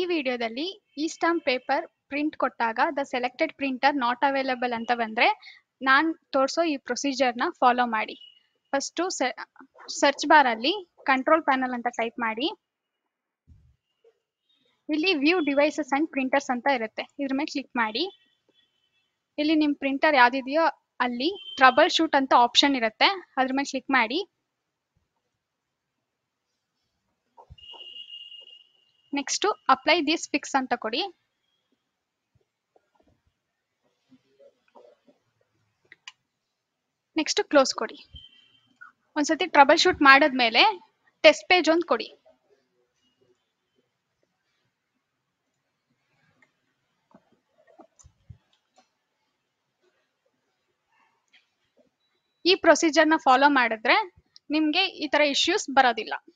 ವಿಡಿಯೋದಲ್ಲಿ ಈ stamp paper print ಕೊಟ್ಟಾಗ the selected printer not available ಅಂತ ಬಂದ್ರೆ ನಾನ್ ತೋರ್ಸೋ ಈ ಪ್ರೊಸೀಜರ್ನ ಫಾಲೋ ಮಾಡಿ ಫಸ್ಟು ಸರ್ಚ್ ಬಾರ್ ಅಲ್ಲಿ ಕಂಟ್ರೋಲ್ ಪ್ಯಾನಲ್ ಅಂತ ಟೈಪ್ ಮಾಡಿ ಇಲ್ಲಿ ವ್ಯೂ ಡಿವೈಸಸ್ ಅಂಡ್ ಪ್ರಿಂಟರ್ಸ್ ಅಂತ ಇರುತ್ತೆ ಇದ್ರ ಮೇಲೆ ಕ್ಲಿಕ್ ಮಾಡಿ ಇಲ್ಲಿ ನಿಮ್ ಪ್ರಿಂಟರ್ ಯಾವ್ದಿದೆಯೋ ಅಲ್ಲಿ ಟ್ರಬಲ್ ಶೂಟ್ ಅಂತ ಆಪ್ಷನ್ ಇರುತ್ತೆ ಅದ್ರ ಮೇಲೆ ಕ್ಲಿಕ್ ಮಾಡಿ ನೆಕ್ಸ್ಟ್ ಅಪ್ಲೈ ದಿಸ್ ಫಿಕ್ಸ್ ಅಂತ ಕೊಡಿ ನೆಕ್ಸ್ಟ್ ಕ್ಲೋಸ್ ಕೊಡಿ ಒಂದ್ಸತಿ ಟ್ರಬಲ್ ಶೂಟ್ ಮಾಡಿದ್ಮೇಲೆ ಟೆಸ್ಟ್ ಪೇಜ್ ಒಂದು ಕೊಡಿ ಈ ಪ್ರೊಸೀಜರ್ನ ಫಾಲೋ ಮಾಡಿದ್ರೆ ನಿಮ್ಗೆ ಈ ತರ ಇಶ್ಯೂಸ್ ಬರೋದಿಲ್ಲ